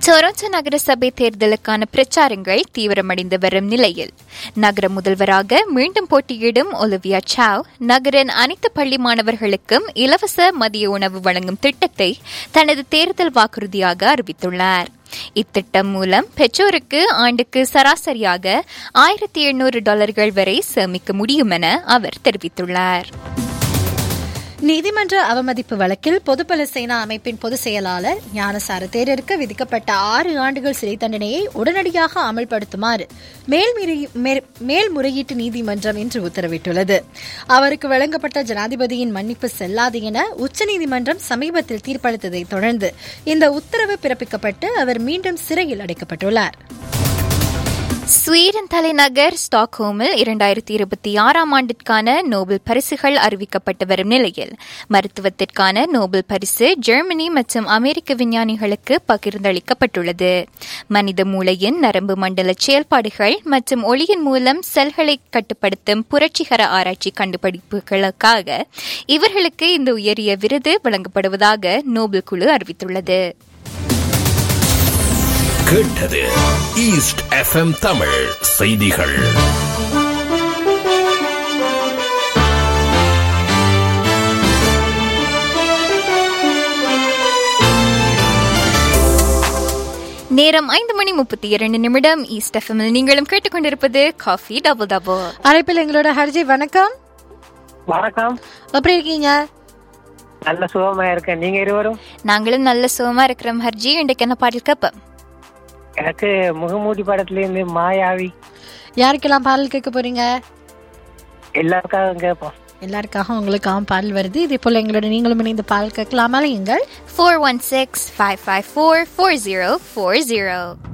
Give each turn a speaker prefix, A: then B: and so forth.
A: Toronto நகர சபை தேர்தலுக்கான பிரச்சாரங்கள் தீவிரமடைந்து வரும் நிலையில் நகர முதல்வராக மீண்டும் போட்டியிடும் ஒலிவியா சாவ் நகரின் அனைத்து பள்ளி மாணவர்களுக்கும் இலவச மதிய உணவு வழங்கும் திட்டத்தை தனது தேர்தல் வாக்குறுதியாக அறிவித்துள்ளார் இத்திட்டம் மூலம் பெற்றோருக்கு ஆண்டுக்கு சராசரியாக ஆயிரத்தி எண்ணூறு டாலர்கள் வரை சேமிக்க முடியும் என அவர் தெரிவித்துள்ளார்
B: நீதிமன்ற அவமதிப்பு வழக்கில் பொதுபல சேனா அமைப்பின் பொதுச் செயலாளர் ஞானசார தேரருக்கு விதிக்கப்பட்ட ஆறு ஆண்டுகள் சிறை தண்டனையை உடனடியாக அமல்படுத்துமாறு மேல்முறை- மேற்- மேல்முறையீட்டு நீதிமன்றம் இன்று உத்தரவிட்டுள்ளது அவருக்கு வழங்கப்பட்ட ஜனாதிபதியின் மன்னிப்பு செல்லாது என உச்சநீதிமன்றம் சமீபத்தில் தீர்ப்பளித்ததைத் தொடர்ந்து இந்த உத்தரவு பிறப்பிக்கப்பட்டு அவர் மீண்டும் சிறையில் அடைக்கப்பட்டுள்ளார்
A: ஸ்வீடன் தலைநகர் ஸ்டாக்ஹோமில் இரண்டாயிரத்தி இருபத்தி ஆறாம் ஆண்டிற்கான நோபல் பரிசுகள் அறிவிக்கப்பட்டு வரும் நிலையில் மருத்துவத்திற்கான நோபல் பரிசு ஜெர்மனி மற்றும் அமெரிக்க விஞ்ஞானிகளுக்கு பகிர்ந்தளிக்கப்பட்டுள்ளது மனித மூளையின் நரம்பு மண்டல செயல்பாடுகள் மற்றும் ஒளியின் மூலம் செல்களை கட்டுப்படுத்தும் புரட்சிகர ஆராய்ச்சி கண்டுபிடிப்புகளுக்காக இவர்களுக்கு இந்த உயரிய விருது வழங்கப்படுவதாக நோபல் குழு அறிவித்துள்ளது
C: கேட்டது ஈஸ்ட் எஃப்எம் தமிழ் செய்திகள்
A: நேரம் ஐந்து மணி முப்பத்தி இரண்டு நிமிடம் ஈஸ்ட் எஃப்எம்மில் நீங்களும் கேட்டுக்கொண்டிருப்பது காஃபி டபுள் டபுள்
B: அழைப்பில் எங்களோட ஹர்ஜி வணக்கம்
D: வணக்கம்
B: எப்படி இருக்கீங்க
D: நல்ல சுகமா இருக்கேன் நீங்க இருவரும்
A: நாங்களும் நல்ல சுகமா இருக்கிறோம் ஹர்ஜி இன்றைக்கு என்ன பாடல் கேட்போம்
D: எனக்கு முகமூடி படத்துல இருந்து மாயாவி
B: யாருக்கெல்லாம் பாடல் கேட்க போறீங்க
D: எல்லாருக்காகவும் கேட்போம்
B: எல்லாருக்காக உங்களுக்காக பாடல் வருது இதே போல எங்களோட நீங்களும் இணைந்து பாடல் கேட்கலாமா எங்கள்
A: four one six five five four four zero four zero